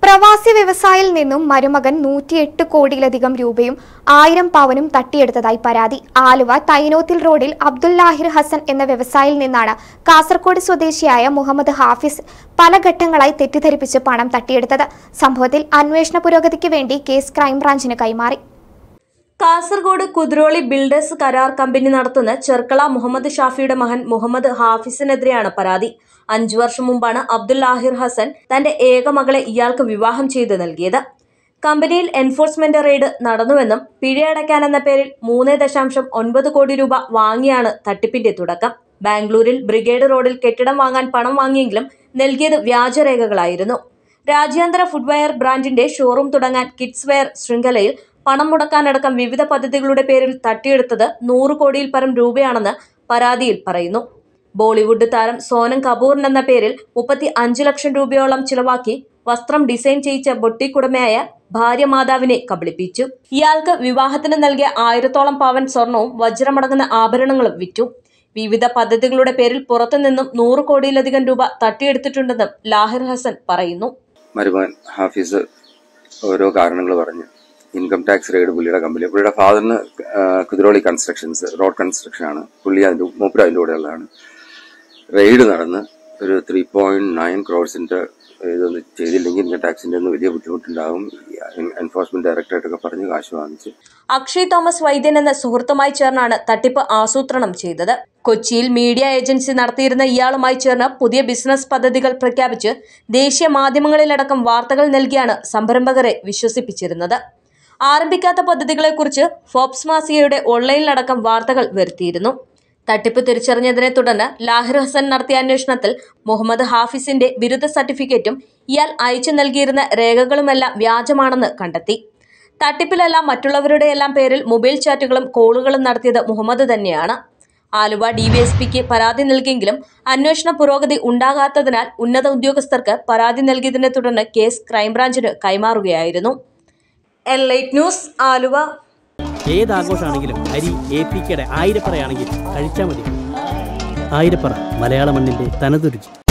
പ്രവാസി വ്യവസായിയിൽ നിന്നും മരുമകൻ നൂറ്റിയെട്ട് കോടിയിലധികം രൂപയും ആയിരം പവനും തട്ടിയെടുത്തതായി പരാതി ആലുവ തൈനോത്തിൽ റോഡിൽ അബ്ദുല്ലാഹിർ ഹസൻ എന്ന വ്യവസായിയിൽ നിന്നാണ് കാസർഗോഡ് സ്വദേശിയായ മുഹമ്മദ് ഹാഫിസ് പല ഘട്ടങ്ങളായി തെറ്റിദ്ധരിപ്പിച്ച് പണം തട്ടിയെടുത്തത് സംഭവത്തിൽ അന്വേഷണ പുരോഗതിക്ക് വേണ്ടി കേസ് ക്രൈംബ്രാഞ്ചിന് കൈമാറി കാസർഗോഡ് കുതിരോളി ബിൽഡേഴ്സ് കരാർ കമ്പനി നടത്തുന്ന ചെർക്കള മുഹമ്മദ് ഷാഫിയുടെ മകൻ മുഹമ്മദ് ഹാഫിസിനെതിരെയാണ് പരാതി അഞ്ചു വർഷം മുമ്പാണ് അബ്ദുൽ ലാഹിർ ഹസൻ തന്റെ ഏക മകളെ ഇയാൾക്ക് വിവാഹം ചെയ്ത് നൽകിയത് കമ്പനിയിൽ എൻഫോഴ്സ്മെന്റ് റെയ്ഡ് നടന്നുവെന്നും പിഴയടയ്ക്കാനെന്ന പേരിൽ മൂന്ന് ദശാംശം ഒൻപത് കോടി രൂപ വാങ്ങിയാണ് തട്ടിപ്പിന്റെ തുടക്കം ബാംഗ്ലൂരിൽ ബ്രിഗേഡ് റോഡിൽ കെട്ടിടം വാങ്ങാൻ പണം വാങ്ങിയെങ്കിലും നൽകിയത് വ്യാജരേഖകളായിരുന്നു രാജ്യാന്തര ഫുഡ്വെയർ ബ്രാൻഡിന്റെ ഷോറൂം തുടങ്ങാൻ കിഡ്സ് വെയർ ശൃംഖലയിൽ പണം മുടക്കാനടക്കം വിവിധ പദ്ധതികളുടെ പേരിൽ തട്ടിയെടുത്തത് നൂറ് കോടിയിൽ പരം രൂപയാണെന്ന് പരാതിയിൽ പറയുന്നു ബോളിവുഡ് താരം സോനം കപൂറിൻ എന്ന പേരിൽ മുപ്പത്തി അഞ്ച് ലക്ഷം രൂപയോളം ചിലവാക്കി വസ്ത്രം ഡിസൈൻ ചെയ്യിച്ച ബൊട്ടിക്കുടമയായ ഭാര്യ മാതാവിനെ കബളിപ്പിച്ചു ഇയാൾക്ക് വിവാഹത്തിന് നൽകിയ ആയിരത്തോളം പവൻ സ്വർണവും വജ്രമടങ്ങുന്ന ആഭരണങ്ങളും വിറ്റു വിവിധ പദ്ധതികളുടെ പേരിൽ പുറത്തുനിന്നും നൂറ് കോടിയിലധികം രൂപ തട്ടിയെടുത്തിട്ടുണ്ടെന്നും ലാഹിർ ഹസൻ പറയുന്നു മരുമകൻ ഹാഫീസ് ഓരോ കാരണങ്ങൾ പറഞ്ഞ് ഇൻകം ടാക്സ് റെയ്ഡ് പുള്ളിയുടെ കമ്പനി പുള്ളിയുടെ ഫാദറിന് കുതിരോളി കൺസ്ട്രക്ഷൻസ് റോഡ് കൺസ്ട്രക്ഷൻ ആണ് പുള്ളി അതിന്റെ മൂപ്പര് അതിന്റെ കൂടെയുള്ളതാണ് റെയ്ഡ് നടന്ന് ഒരു ത്രീ പോയിന്റ് നയൻ ക്രോഡ്സിന്റെ ഇതൊന്നും ചെയ്തില്ലെങ്കിൽ ഇൻകം ടാക്സിന്റെ ഒന്നും വലിയ ബുദ്ധിമുട്ടുണ്ടാകും എൻഫോഴ്സ്മെന്റ് ഡയറക്ടറേറ്റൊക്കെ പറഞ്ഞ് കാശ് വാങ്ങിച്ച് അക്ഷയ് തോമസ് വൈദ്യൻ എന്ന സുഹൃത്തുമായി ചേർന്നാണ് തട്ടിപ്പ് ആസൂത്രണം ചെയ്തത് കൊച്ചിയിൽ മീഡിയ ഏജൻസി നടത്തിയിരുന്ന ഇയാളുമായി ചേർന്ന് പുതിയ ബിസിനസ് പദ്ധതികൾ പ്രഖ്യാപിച്ച് ദേശീയ മാധ്യമങ്ങളിലടക്കം വാർത്തകൾ നൽകിയാണ് സംരംഭകരെ വിശ്വസിപ്പിച്ചിരുന്നത് ആരംഭിക്കാത്ത പദ്ധതികളെക്കുറിച്ച് ഫോബ്സ് മാസികയുടെ ഓൺലൈനിലടക്കം വാർത്തകൾ വരുത്തിയിരുന്നു തട്ടിപ്പ് തിരിച്ചറിഞ്ഞതിനെ തുടർന്ന് ലാഹിർ ഹസൻ നടത്തിയ അന്വേഷണത്തിൽ മുഹമ്മദ് ഹാഫിസിന്റെ ബിരുദ സർട്ടിഫിക്കറ്റും ഇയാൾ അയച്ചു നൽകിയിരുന്ന രേഖകളുമെല്ലാം വ്യാജമാണെന്ന് കണ്ടെത്തി തട്ടിപ്പിലെല്ലാം മറ്റുള്ളവരുടെയെല്ലാം പേരിൽ മൊബൈൽ ചാറ്റുകളും കോളുകളും നടത്തിയത് മുഹമ്മദ് തന്നെയാണ് ആലുവ ഡിവൈഎസ്പിക്ക് പരാതി നൽകിയെങ്കിലും അന്വേഷണ പുരോഗതി ഉണ്ടാകാത്തതിനാൽ ഉന്നത ഉദ്യോഗസ്ഥർക്ക് പരാതി നൽകിയതിനെ തുടർന്ന് കേസ് ക്രൈംബ്രാഞ്ചിന് കൈമാറുകയായിരുന്നു എൽ ലൈറ്റ് ന്യൂസ് ആലുവ ഏത് ആഘോഷമാണെങ്കിലും അരി എ പി കെയുടെ ആയിരപ്പറയാണെങ്കിൽ കഴിച്ചാൽ മതി ആയിരപ്പറ മലയാള മണ്ണിൻ്റെ തനതുരുചി